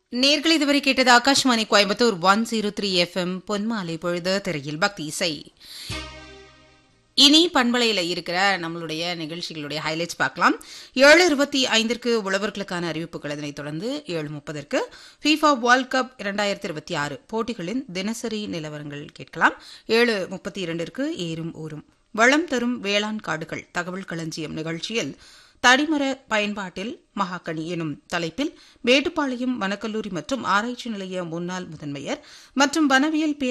நேர்கள் இதுவரை கேட்டது Akashvani Coimbatore one zero three FM பொன்மாலை பொழுது திரையில் பக்தி இசை இனி பண்பலையில் இருக்கிற நம்மளுடைய நிகழ்ச்சிகளுடைய ஹைலைட்ஸ் பார்க்கலாம் ஏழு இருபத்தி ஐந்திற்கு உழவர்களுக்கான அறிவிப்புகள் இதனைத் தொடர்ந்து ஏழு முப்பதற்கு ஃபீஃபா வேர்ல்ட் கப் இரண்டாயிரத்தி இருபத்தி ஆறு போட்டிகளின் தினசரி நிலவரங்கள் கேட்கலாம் ஏழு முப்பத்தி இரண்டிற்கு ஏறும் ஊரும் வளம் தரும் வேளாண் காடுகள் தகவல் களஞ்சியம் நிகழ்ச்சியில் தடிமர பயன்பாட்டில் மகாக்கனி எனும் தலைப்பில் மேட்டுப்பாளையம் வனக்கல்லூரி மற்றும் ஆராய்ச்சி நிலைய முன்னாள் முதன்மையர் மற்றும் வனவியல்